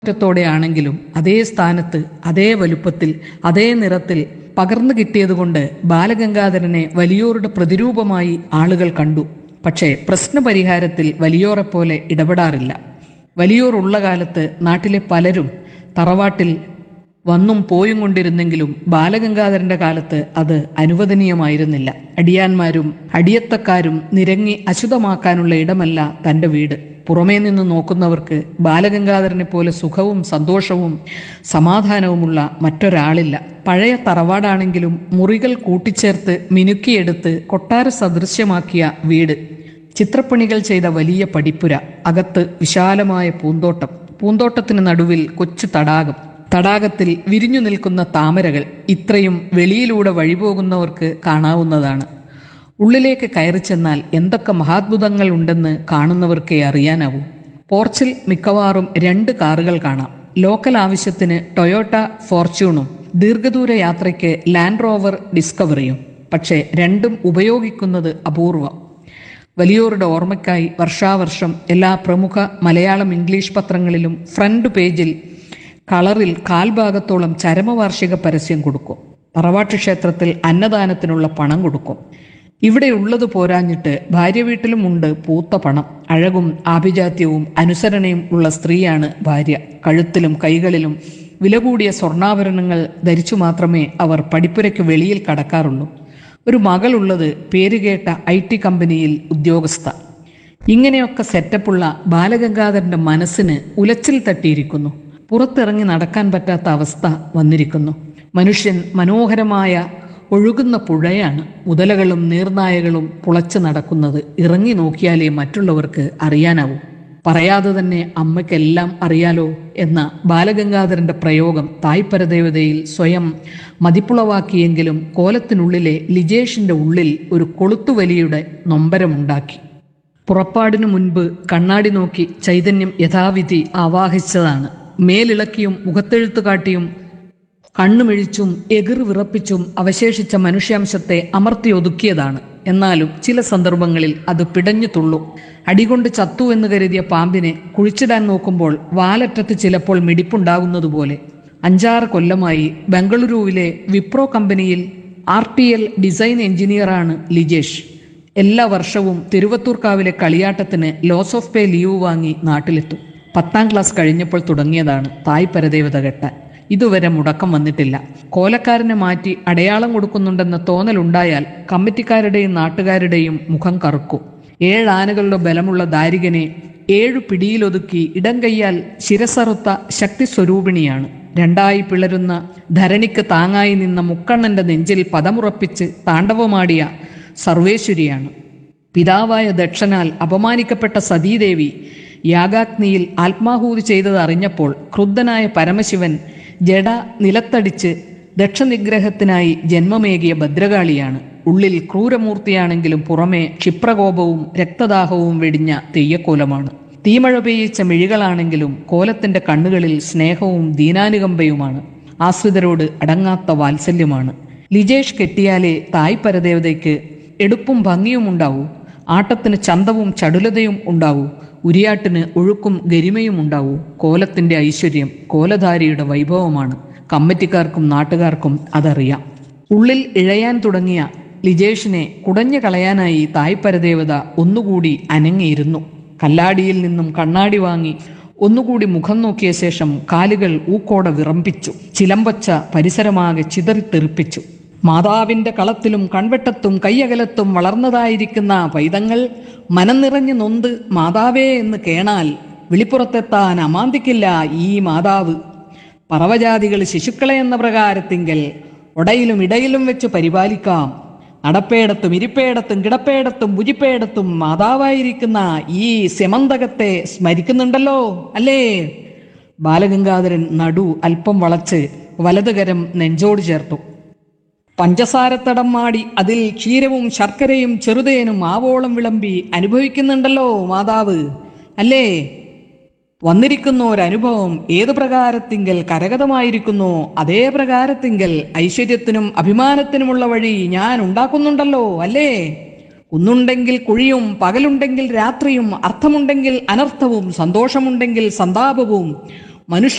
ത്തോടെയാണെങ്കിലും അതേ സ്ഥാനത്ത് അതേ വലുപ്പത്തിൽ അതേ നിറത്തിൽ പകർന്നു കിട്ടിയതുകൊണ്ട് ബാലഗംഗാധരനെ വലിയോരുടെ പ്രതിരൂപമായി ആളുകൾ കണ്ടു പക്ഷേ പ്രശ്നപരിഹാരത്തിൽ വലിയോറെപ്പോലെ ഇടപെടാറില്ല വലിയോർ ഉള്ള കാലത്ത് നാട്ടിലെ പലരും തറവാട്ടിൽ വന്നും പോയും കൊണ്ടിരുന്നെങ്കിലും ബാലഗംഗാധരന്റെ കാലത്ത് അത് അനുവദനീയമായിരുന്നില്ല അടിയാന്മാരും അടിയത്തക്കാരും നിരങ്ങി അശുദ്ധമാക്കാനുള്ള ഇടമല്ല തന്റെ വീട് പുറമേ നിന്ന് നോക്കുന്നവർക്ക് ബാലഗംഗാധരനെ പോലെ സുഖവും സന്തോഷവും സമാധാനവുമുള്ള മറ്റൊരാളില്ല പഴയ തറവാടാണെങ്കിലും മുറികൾ കൂട്ടിച്ചേർത്ത് മിനുക്കിയെടുത്ത് കൊട്ടാര സദൃശ്യമാക്കിയ വീട് ചിത്രപ്പണികൾ ചെയ്ത വലിയ പടിപ്പുര അകത്ത് വിശാലമായ പൂന്തോട്ടം പൂന്തോട്ടത്തിന് നടുവിൽ കൊച്ചു തടാകം തടാകത്തിൽ വിരിഞ്ഞു നിൽക്കുന്ന താമരകൾ ഇത്രയും വെളിയിലൂടെ വഴിപോകുന്നവർക്ക് കാണാവുന്നതാണ് ഉള്ളിലേക്ക് കയറി ചെന്നാൽ എന്തൊക്കെ മഹാത്ഭുതങ്ങൾ ഉണ്ടെന്ന് കാണുന്നവർക്കേ അറിയാനാവൂ പോർച്ചിൽ മിക്കവാറും രണ്ട് കാറുകൾ കാണാം ലോക്കൽ ആവശ്യത്തിന് ടൊയോട്ട ഫോർച്യൂണും ദീർഘദൂര യാത്രയ്ക്ക് ലാൻഡ് റോവർ ഡിസ്കവറിയും പക്ഷേ രണ്ടും ഉപയോഗിക്കുന്നത് അപൂർവം വലിയോരുടെ ഓർമ്മയ്ക്കായി വർഷാവർഷം എല്ലാ പ്രമുഖ മലയാളം ഇംഗ്ലീഷ് പത്രങ്ങളിലും ഫ്രണ്ട് പേജിൽ കളറിൽ കാൽഭാഗത്തോളം ചരമവാർഷിക പരസ്യം കൊടുക്കും തറവാട്ട് ക്ഷേത്രത്തിൽ അന്നദാനത്തിനുള്ള പണം കൊടുക്കും ഇവിടെ ഉള്ളത് പോരാഞ്ഞിട്ട് ഭാര്യ വീട്ടിലും ഉണ്ട് പൂത്ത പണം അഴകും ആഭിജാത്യവും അനുസരണയും ഉള്ള സ്ത്രീയാണ് ഭാര്യ കഴുത്തിലും കൈകളിലും വില കൂടിയ സ്വർണ്ണാഭരണങ്ങൾ ധരിച്ചു മാത്രമേ അവർ പടിപ്പുരയ്ക്ക് വെളിയിൽ കടക്കാറുള്ളൂ ഒരു മകളുള്ളത് പേരുകേട്ട ഐ ടി കമ്പനിയിൽ ഉദ്യോഗസ്ഥ ഇങ്ങനെയൊക്കെ സെറ്റപ്പുള്ള ബാലഗംഗാധരന്റെ മനസ്സിന് ഉലച്ചിൽ തട്ടിയിരിക്കുന്നു പുറത്തിറങ്ങി നടക്കാൻ പറ്റാത്ത അവസ്ഥ വന്നിരിക്കുന്നു മനുഷ്യൻ മനോഹരമായ ഒഴുകുന്ന പുഴയാണ് മുതലകളും നീർനായകളും പുളച്ചു നടക്കുന്നത് ഇറങ്ങി നോക്കിയാലേ മറ്റുള്ളവർക്ക് അറിയാനാവൂ പറയാതെ തന്നെ അമ്മയ്ക്കെല്ലാം അറിയാലോ എന്ന ബാലഗംഗാധരന്റെ പ്രയോഗം തായ്പരദേവതയിൽ സ്വയം മതിപ്പുളവാക്കിയെങ്കിലും കോലത്തിനുള്ളിലെ ലിജേഷിന്റെ ഉള്ളിൽ ഒരു കൊളുത്തുവലിയുടെ നൊമ്പരമുണ്ടാക്കി പുറപ്പാടിനു മുൻപ് കണ്ണാടി നോക്കി ചൈതന്യം യഥാവിധി ആവാഹിച്ചതാണ് മേലിളക്കിയും മുഖത്തെഴുത്തു കാട്ടിയും കണ്ണുമിഴിച്ചും എകിർ വിറപ്പിച്ചും അവശേഷിച്ച മനുഷ്യാംശത്തെ അമർത്തി ഒതുക്കിയതാണ് എന്നാലും ചില സന്ദർഭങ്ങളിൽ അത് പിടഞ്ഞു തുള്ളും അടികൊണ്ട് ചത്തു എന്ന് കരുതിയ പാമ്പിനെ കുഴിച്ചിടാൻ നോക്കുമ്പോൾ വാലറ്റത്ത് ചിലപ്പോൾ മിടിപ്പുണ്ടാകുന്നതുപോലെ അഞ്ചാറ് കൊല്ലമായി ബംഗളൂരുവിലെ വിപ്രോ കമ്പനിയിൽ ആർ ടി എൽ ഡിസൈൻ എഞ്ചിനീയറാണ് ലിജേഷ് എല്ലാ വർഷവും തിരുവത്തൂർക്കാവിലെ കളിയാട്ടത്തിന് ലോസ് ഓഫ് പേ ലീവ് വാങ്ങി നാട്ടിലെത്തും പത്താം ക്ലാസ് കഴിഞ്ഞപ്പോൾ തുടങ്ങിയതാണ് തായ് പരദേവത കെട്ടാൻ ഇതുവരെ മുടക്കം വന്നിട്ടില്ല കോലക്കാരനെ മാറ്റി അടയാളം കൊടുക്കുന്നുണ്ടെന്ന തോന്നലുണ്ടായാൽ കമ്മിറ്റിക്കാരുടെയും നാട്ടുകാരുടെയും മുഖം കറുക്കും ഏഴാനകളുടെ ബലമുള്ള ദാരികനെ ഏഴു പിടിയിലൊതുക്കി ഇടം കൈയാൽ ശിരസറുത്ത ശക്തി സ്വരൂപിണിയാണ് രണ്ടായി പിളരുന്ന ധരണിക്ക് താങ്ങായി നിന്ന മുക്കണ്ണന്റെ നെഞ്ചിൽ പദമുറപ്പിച്ച് താണ്ഡവമാടിയ സർവേശ്വരിയാണ് പിതാവായ ദക്ഷനാൽ അപമാനിക്കപ്പെട്ട സതീദേവി യാഗാഗ്നിയിൽ ആത്മാഹൂതി ചെയ്തത് അറിഞ്ഞപ്പോൾ ക്രുദ്ധനായ പരമശിവൻ ജഡ നിലത്തടിച്ച് ദക്ഷനിഗ്രഹത്തിനായി ജന്മമേകിയ ഭദ്രകാളിയാണ് ഉള്ളിൽ ക്രൂരമൂർത്തിയാണെങ്കിലും പുറമെ ക്ഷിപ്രകോപവും രക്തദാഹവും വെടിഞ്ഞ തെയ്യക്കോലമാണ് തീമഴ പെയ്യിച്ച മിഴികളാണെങ്കിലും കോലത്തിന്റെ കണ്ണുകളിൽ സ്നേഹവും ദീനാനുകമ്പയുമാണ് ആശ്രിതരോട് അടങ്ങാത്ത വാത്സല്യമാണ് ലിജേഷ് കെട്ടിയാലേ തായ് പരദേവതയ്ക്ക് എടുപ്പും ഭംഗിയും ഉണ്ടാവൂ ആട്ടത്തിന് ചന്തവും ചടുലതയും ഉണ്ടാവൂ ഉരിയാട്ടിന് ഒഴുക്കും ഗരിമയും ഉണ്ടാവൂ കോലത്തിന്റെ ഐശ്വര്യം കോലധാരിയുടെ വൈഭവമാണ് കമ്മിറ്റിക്കാർക്കും നാട്ടുകാർക്കും അതറിയാം ഉള്ളിൽ ഇഴയാൻ തുടങ്ങിയ ലിജേഷിനെ കുടഞ്ഞു കളയാനായി തായ് പരദേവത ഒന്നുകൂടി അനങ്ങിയിരുന്നു കല്ലാടിയിൽ നിന്നും കണ്ണാടി വാങ്ങി ഒന്നുകൂടി മുഖം നോക്കിയ ശേഷം കാലുകൾ ഊക്കോടെ വിറമ്പിച്ചു ചിലമ്പച്ച പരിസരമാകെ ചിതറിത്തെറിപ്പിച്ചു മാതാവിന്റെ കളത്തിലും കൺവെട്ടത്തും കയ്യകലത്തും വളർന്നതായിരിക്കുന്ന പൈതങ്ങൾ മനം നിറഞ്ഞു നൊന്ത് മാതാവേ എന്ന് കേണാൽ വിളിപ്പുറത്തെത്താൻ അമാന്തിക്കില്ല ഈ മാതാവ് പറവജാതികൾ ശിശുക്കളെ എന്ന പ്രകാരത്തിങ്കൽ ഒടയിലും ഇടയിലും വെച്ച് പരിപാലിക്കാം നടപ്പേടത്തും ഇരിപ്പേടത്തും കിടപ്പേടത്തും ഭുജിപ്പേടത്തും മാതാവായിരിക്കുന്ന ഈ സെമന്തകത്തെ സ്മരിക്കുന്നുണ്ടല്ലോ അല്ലേ ബാലഗംഗാധരൻ നടു അല്പം വളച്ച് വലതുകരം നെഞ്ചോട് ചേർത്തു പഞ്ചസാരത്തടം മാടി അതിൽ ക്ഷീരവും ശർക്കരയും ചെറുതേനും ആവോളം വിളമ്പി അനുഭവിക്കുന്നുണ്ടല്ലോ മാതാവ് അല്ലേ വന്നിരിക്കുന്ന ഒരനുഭവം ഏത് പ്രകാരത്തിങ്കൽ കരഗതമായിരിക്കുന്നു അതേ പ്രകാരത്തിങ്കൽ ഐശ്വര്യത്തിനും അഭിമാനത്തിനുമുള്ള വഴി ഞാൻ ഉണ്ടാക്കുന്നുണ്ടല്ലോ അല്ലേ കുന്നുണ്ടെങ്കിൽ കുഴിയും പകലുണ്ടെങ്കിൽ രാത്രിയും അർത്ഥമുണ്ടെങ്കിൽ അനർത്ഥവും സന്തോഷമുണ്ടെങ്കിൽ സന്താപവും മനുഷ്യ